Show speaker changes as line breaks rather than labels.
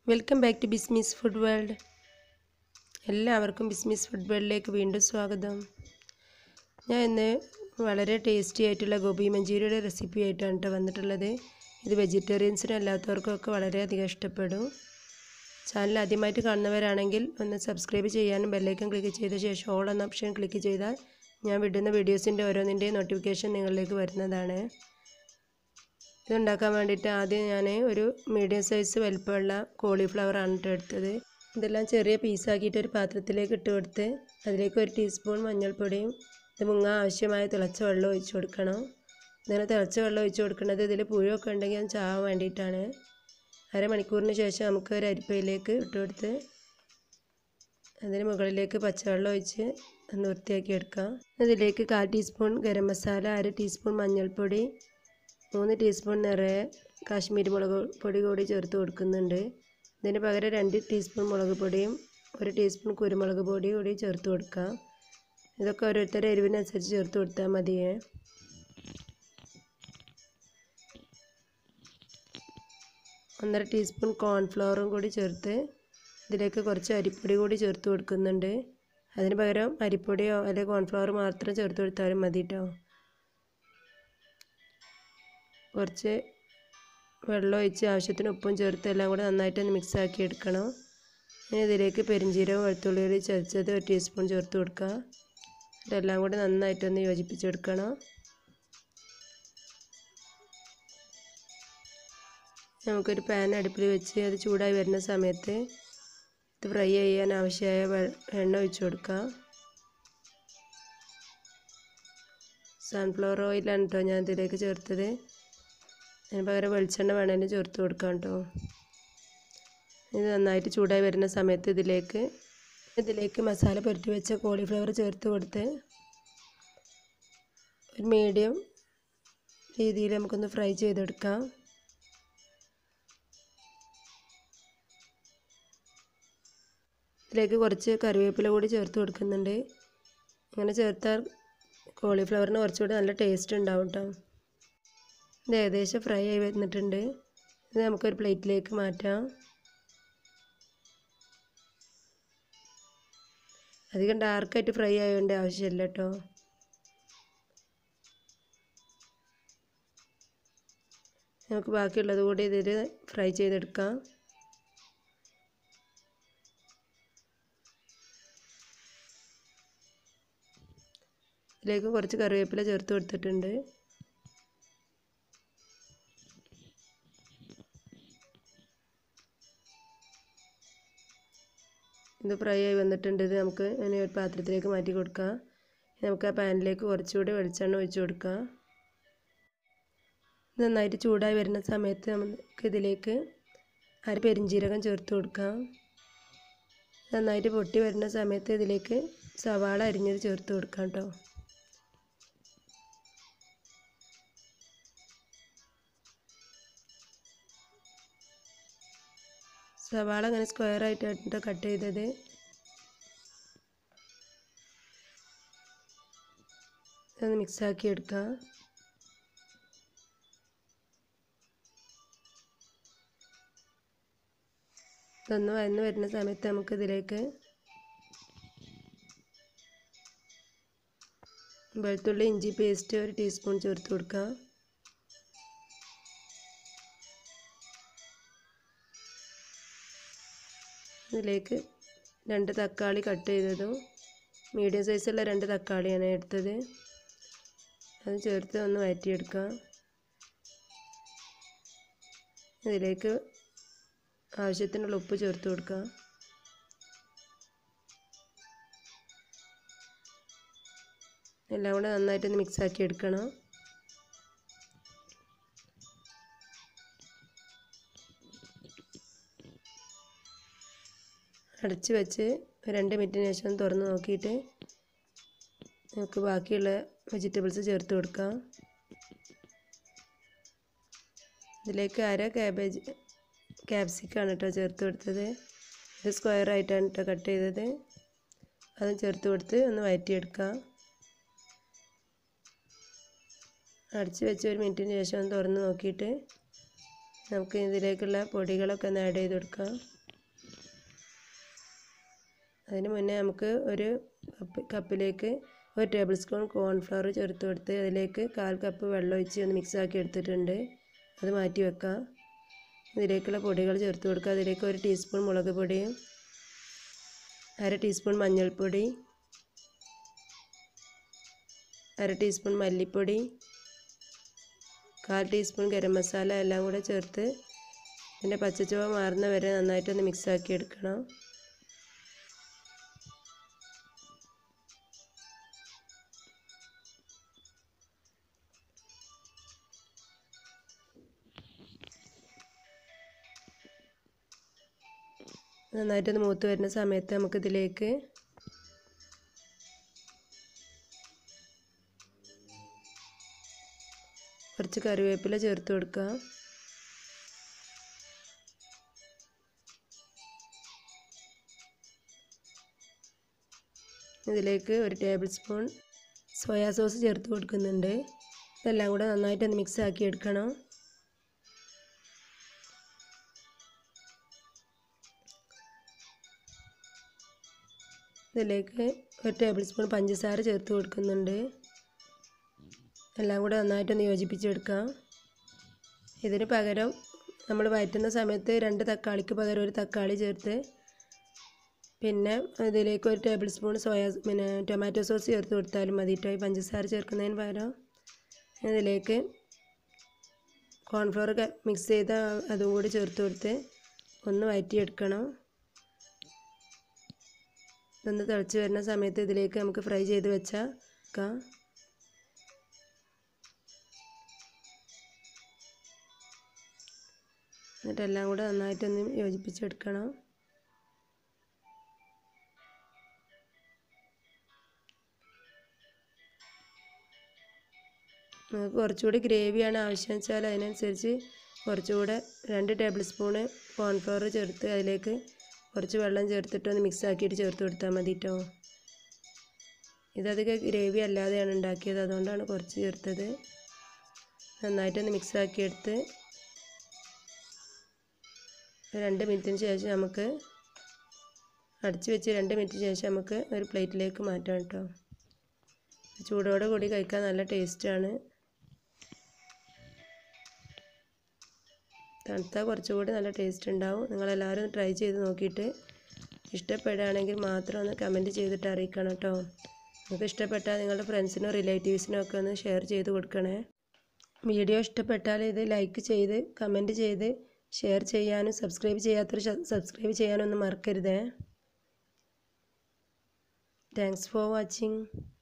welcome back to Bismi's food world എല്ലാവർക്കും Bismi's food വേൾഡിലേക്ക് വീണ്ടും സ്വാഗതം ഞാൻ ഇന്ന് വളരെ ടേസ്റ്റി ആയിട്ടുള്ള ഗോബി മഞ്ചൂരിയുടെ റെസിപ്പി ആയിട്ടാണ് കേട്ടോ വന്നിട്ടുള്ളത് ഇത് വെജിറ്റേറിയൻസിനും അല്ലാത്തവർക്കൊക്കെ വളരെയധികം ഇഷ്ടപ്പെടും ചാനൽ ആദ്യമായിട്ട് കാണുന്നവരാണെങ്കിൽ ഒന്ന് സബ്സ്ക്രൈബ് ചെയ്യാനും ബെല്ലൈക്കൺ ക്ലിക്ക് ചെയ്ത ശേഷം ഓൾ എന്ന ഓപ്ഷൻ ക്ലിക്ക് ചെയ്താൽ ഞാൻ വിടുന്ന വീഡിയോസിൻ്റെ ഓരോന്നിൻ്റെയും നോട്ടിഫിക്കേഷൻ നിങ്ങളിലേക്ക് വരുന്നതാണ് ഇതുണ്ടാക്കാൻ വേണ്ടിയിട്ട് ആദ്യം ഞാൻ ഒരു മീഡിയം സൈസ് വലിപ്പമുള്ള കോളിഫ്ലവർ ആണ് കേട്ടോ എടുത്തത് ഇതെല്ലാം ചെറിയ പീസാക്കിയിട്ട് ഒരു പാത്രത്തിലേക്ക് ഇട്ട് കൊടുത്ത് അതിലേക്ക് ഒരു ടീസ്പൂൺ മഞ്ഞൾപ്പൊടിയും ഇത് മുങ്ങാൻ ആവശ്യമായ തിളച്ച വെള്ളം ഒഴിച്ച് കൊടുക്കണം ഇങ്ങനെ തിളച്ച വെള്ളം ഒഴിച്ച് കൊടുക്കുന്നത് ഇതിൽ പുഴുവൊക്കെ ഉണ്ടെങ്കിൽ അത് ചാവാൻ വേണ്ടിയിട്ടാണ് അരമണിക്കൂറിന് ശേഷം നമുക്ക് ഒരു അരിപ്പയിലേക്ക് ഇട്ട് കൊടുത്ത് അതിന് മുകളിലേക്ക് പച്ചവെള്ളം ഒഴിച്ച് ഒന്ന് വൃത്തിയാക്കി എടുക്കാം ഇതിലേക്ക് കാൽ ടീസ്പൂൺ ഗരം മസാല അര ടീസ്പൂൺ മഞ്ഞൾപ്പൊടി മൂന്ന് ടീസ്പൂൺ നിറയെ കാശ്മീരി മുളക് പൊടി കൂടി ചേർത്ത് കൊടുക്കുന്നുണ്ട് ഇതിന് പകരം രണ്ട് ടീസ്പൂൺ മുളക് പൊടിയും ഒരു ടീസ്പൂൺ കുരുമുളക് പൊടി കൂടി ചേർത്ത് കൊടുക്കാം ഇതൊക്കെ ഓരോരുത്തരുടെ എരിവിനനുസരിച്ച് ചേർത്ത് കൊടുത്താൽ മതിയേ ഒന്നര ടീസ്പൂൺ കോൺഫ്ലവറും കൂടി ചേർത്ത് ഇതിലേക്ക് കുറച്ച് അരിപ്പൊടി കൂടി ചേർത്ത് കൊടുക്കുന്നുണ്ട് അതിന് പകരം അരിപ്പൊടിയോ അല്ലെങ്കിൽ കോൺഫ്ലവർ മാത്രം ചേർത്ത് കൊടുത്താലും മതി കേട്ടോ കുറച്ച് വെള്ളം ഒഴിച്ച് ആവശ്യത്തിന് ഉപ്പും ചേർത്ത് എല്ലാം കൂടെ നന്നായിട്ടൊന്ന് മിക്സ് ആക്കി എടുക്കണം ഇനി ഇതിലേക്ക് പെരിഞ്ചീരകം വെളുത്തുള്ളി ചതച്ചത് ഒരു ടീസ്പൂൺ ചേർത്ത് കൊടുക്കുക ഇതെല്ലാം കൂടി നന്നായിട്ടൊന്ന് യോജിപ്പിച്ചെടുക്കണം നമുക്കൊരു പാൻ അടുപ്പിൽ വെച്ച് അത് ചൂടായി വരുന്ന സമയത്ത് ഇത് ഫ്രൈ ചെയ്യാൻ ആവശ്യമായ എണ്ണ ഒഴിച്ചു കൊടുക്കാം സൺഫ്ലവർ ഓയിലാണ് കേട്ടോ ഞാൻ ഇതിലേക്ക് ചേർത്തത് അതിന് പകരം വെളിച്ചെണ്ണ വേണമെങ്കിൽ ചേർത്ത് കൊടുക്കാം കേട്ടോ ഇത് നന്നായിട്ട് ചൂടായി വരുന്ന സമയത്ത് ഇതിലേക്ക് ഇതിലേക്ക് മസാല പുരട്ടി വെച്ച കോളിഫ്ലവർ ചേർത്ത് കൊടുത്ത് ഒരു മീഡിയം രീതിയിൽ നമുക്കൊന്ന് ഫ്രൈ ചെയ്തെടുക്കാം ഇതിലേക്ക് കുറച്ച് കറിവേപ്പില കൂടി ചേർത്ത് കൊടുക്കുന്നുണ്ട് ഇങ്ങനെ ചേർത്താൽ കോളിഫ്ലവറിന് കുറച്ചുകൂടി നല്ല ടേസ്റ്റ് ഉണ്ടാവും കേട്ടോ ഇത് ഏകദേശം ഫ്രൈ ആയി വന്നിട്ടുണ്ട് ഇത് നമുക്കൊരു പ്ലേറ്റിലേക്ക് മാറ്റാം അധികം ഡാർക്കായിട്ട് ഫ്രൈ ആയതുകൊണ്ട് ആവശ്യമില്ല കേട്ടോ നമുക്ക് ബാക്കിയുള്ളത് കൂടി ഇതിൽ ഫ്രൈ ചെയ്തെടുക്കാം ഇതിലേക്ക് കുറച്ച് കറിവേപ്പില ചേർത്ത് കൊടുത്തിട്ടുണ്ട് ഇത് ഫ്രൈ ആയി വന്നിട്ടുണ്ട് ഇത് നമുക്ക് ഇനി ഒരു പാത്രത്തിലേക്ക് മാറ്റി കൊടുക്കാം നമുക്ക് ആ പാനിലേക്ക് കുറച്ചുകൂടി വെളിച്ചെണ്ണ ഒഴിച്ച് കൊടുക്കാം നന്നായിട്ട് ചൂടായി വരുന്ന സമയത്ത് നമുക്ക് ഇതിലേക്ക് അര പെരിഞ്ചീരകം ചേർത്ത് കൊടുക്കാം നന്നായിട്ട് പൊട്ടി വരുന്ന സമയത്ത് ഇതിലേക്ക് സവാള അരിഞ്ഞത് ചേർത്ത് കൊടുക്കാം കേട്ടോ സവാള അങ്ങനെ സ്ക്വയർ ആയിട്ടാണ് കട്ട് ചെയ്തത് ഒന്ന് മിക്സാക്കി എടുക്കാം ഇതൊന്ന് വന്ന് വരുന്ന സമയത്ത് നമുക്കിതിലേക്ക് വെളുത്തുള്ളി ഇഞ്ചി പേസ്റ്റ് ഒരു ടീസ്പൂൺ ചേർത്ത് കൊടുക്കാം ഇതിലേക്ക് രണ്ട് തക്കാളി കട്ട് ചെയ്തതും മീഡിയം സൈസുള്ള രണ്ട് തക്കാളിയാണ് എടുത്തത് അത് ചേർത്ത് ഒന്ന് വഴറ്റിയെടുക്കാം ഇതിലേക്ക് ആവശ്യത്തിനുള്ള ഉപ്പ് ചേർത്ത് കൊടുക്കാം എല്ലാം കൂടെ നന്നായിട്ടൊന്ന് മിക്സാക്കി എടുക്കണം അടച്ച് വെച്ച് രണ്ട് മിനിറ്റിന് ശേഷം തുറന്ന് നോക്കിയിട്ട് നമുക്ക് ബാക്കിയുള്ള വെജിറ്റബിൾസ് ചേർത്ത് കൊടുക്കാം ഇതിലേക്ക് അര ക്യാബേജ് ക്യാപ്സിക്കാണ് കേട്ടോ ചേർത്ത് കൊടുത്തത് ഇത് സ്ക്വയർ ആയിട്ടാണ് കേട്ടോ കട്ട് ചെയ്തത് അതും ചേർത്ത് കൊടുത്ത് ഒന്ന് വഴറ്റിയെടുക്കാം അടച്ച് വെച്ച് ഒരു മിനിറ്റിന് ശേഷം ഒന്ന് തുറന്ന് നോക്കിയിട്ട് നമുക്ക് ഇതിലേക്കുള്ള പൊടികളൊക്കെ ഒന്ന് ആഡ് ചെയ്ത് കൊടുക്കാം അതിന് മുന്നേ നമുക്ക് ഒരു കപ്പ് കപ്പിലേക്ക് ഒരു ടേബിൾ സ്പൂൺ കോൺഫ്ലവർ ചേർത്ത് കൊടുത്ത് അതിലേക്ക് കാൽ കപ്പ് വെള്ളം ഒഴിച്ച് ഒന്ന് മിക്സ് ആക്കി എടുത്തിട്ടുണ്ട് അത് മാറ്റി വെക്കാം ഇതിലേക്കുള്ള പൊടികൾ ചേർത്ത് കൊടുക്കുക അതിലേക്ക് ഒരു ടീസ്പൂൺ മുളക് പൊടിയും അര ടീസ്പൂൺ മഞ്ഞൾപ്പൊടി അര ടീസ്പൂൺ മല്ലിപ്പൊടി കാൽ ടീസ്പൂൺ ഗരം മസാല എല്ലാം കൂടെ ചേർത്ത് ഇതിൻ്റെ പച്ചച്ചുവ മാറുന്ന വരെ നന്നായിട്ടൊന്ന് മിക്സ് ആക്കി എടുക്കണം നന്നായിട്ടൊന്ന് മൂത്ത് വരുന്ന സമയത്ത് നമുക്കിതിലേക്ക് കുറച്ച് കറിവേപ്പില ചേർത്ത് കൊടുക്കാം ഇതിലേക്ക് ഒരു ടേബിൾ സ്പൂൺ സോയാ സോസ് ചേർത്ത് കൊടുക്കുന്നുണ്ട് ഇതെല്ലാം കൂടെ നന്നായിട്ടൊന്ന് മിക്സ് ആക്കി എടുക്കണം ഇതിലേക്ക് ഒരു ടേബിൾ സ്പൂൺ പഞ്ചസാര ചേർത്ത് കൊടുക്കുന്നുണ്ട് എല്ലാം കൂടെ നന്നായിട്ടൊന്ന് യോജിപ്പിച്ചെടുക്കാം ഇതിന് പകരം നമ്മൾ വഴറ്റുന്ന സമയത്ത് രണ്ട് തക്കാളിക്ക് പകരം ഒരു തക്കാളി ചേർത്ത് പിന്നെ ഇതിലേക്ക് ഒരു ടേബിൾ സ്പൂൺ സോയാ പിന്നെ ടൊമാറ്റോ സോസ് ചേർത്ത് കൊടുത്താലും മതി കേട്ടോ ഈ പഞ്ചസാര ചേർക്കുന്നതിന് പകരം ഇതിലേക്ക് കോൺഫ്ലവർ മിക്സ് ചെയ്ത അതും കൂടി ചേർത്ത് കൊടുത്ത് ഒന്ന് വഴറ്റിയെടുക്കണം ഇതൊന്ന് തിളച്ച് വരുന്ന സമയത്ത് ഇതിലേക്ക് നമുക്ക് ഫ്രൈ ചെയ്ത് വെച്ചാൽ എന്നിട്ടെല്ലാം കൂടെ നന്നായിട്ടൊന്ന് യോജിപ്പിച്ചെടുക്കണം നമുക്ക് കുറച്ചുകൂടി ഗ്രേവിയാണ് ആവശ്യം വെച്ചാൽ അതിനനുസരിച്ച് കുറച്ചുകൂടെ രണ്ട് ടേബിൾ സ്പൂണ് കോൺഫ്ലവർ ചേർത്ത് അതിലേക്ക് കുറച്ച് വെള്ളം ചേർത്തിട്ട് ഒന്ന് മിക്സ് ആക്കിയിട്ട് ചേർത്ത് കൊടുത്താൽ മതി കേട്ടോ ഇതധികം ഗ്രേവി അല്ലാതെയാണ് ഉണ്ടാക്കിയത് അതുകൊണ്ടാണ് കുറച്ച് ചേർത്തത് നന്നായിട്ടൊന്ന് മിക്സ് ആക്കിയെടുത്ത് രണ്ട് മിനിറ്റിന് ശേഷം നമുക്ക് അടച്ച് വെച്ച് രണ്ട് മിനിറ്റിന് ശേഷം നമുക്ക് ഒരു പ്ലേറ്റിലേക്ക് മാറ്റാം കേട്ടോ ചൂടോടെ കൂടി കഴിക്കാൻ നല്ല ടേസ്റ്റാണ് തണുത്താൽ കുറച്ചുകൂടി നല്ല ടേസ്റ്റ് ഉണ്ടാവും നിങ്ങളെല്ലാവരും ട്രൈ ചെയ്ത് നോക്കിയിട്ട് ഇഷ്ടപ്പെടുകയാണെങ്കിൽ മാത്രം ഒന്ന് കമൻറ്റ് ചെയ്തിട്ട് അറിയിക്കണം കേട്ടോ നിങ്ങൾക്ക് ഇഷ്ടപ്പെട്ടാൽ നിങ്ങളുടെ ഫ്രണ്ട്സിനോ റിലേറ്റീവ്സിനോ ഒക്കെ ഒന്ന് ഷെയർ ചെയ്ത് കൊടുക്കണേ വീഡിയോ ഇഷ്ടപ്പെട്ടാൽ ഇത് ലൈക്ക് ചെയ്ത് കമൻറ്റ് ചെയ്ത് ഷെയർ ചെയ്യാനും സബ്സ്ക്രൈബ് ചെയ്യാത്തവർ സബ്സ്ക്രൈബ് ചെയ്യാനൊന്നും മറക്കരുതേ താങ്ക്സ് ഫോർ വാച്ചിങ്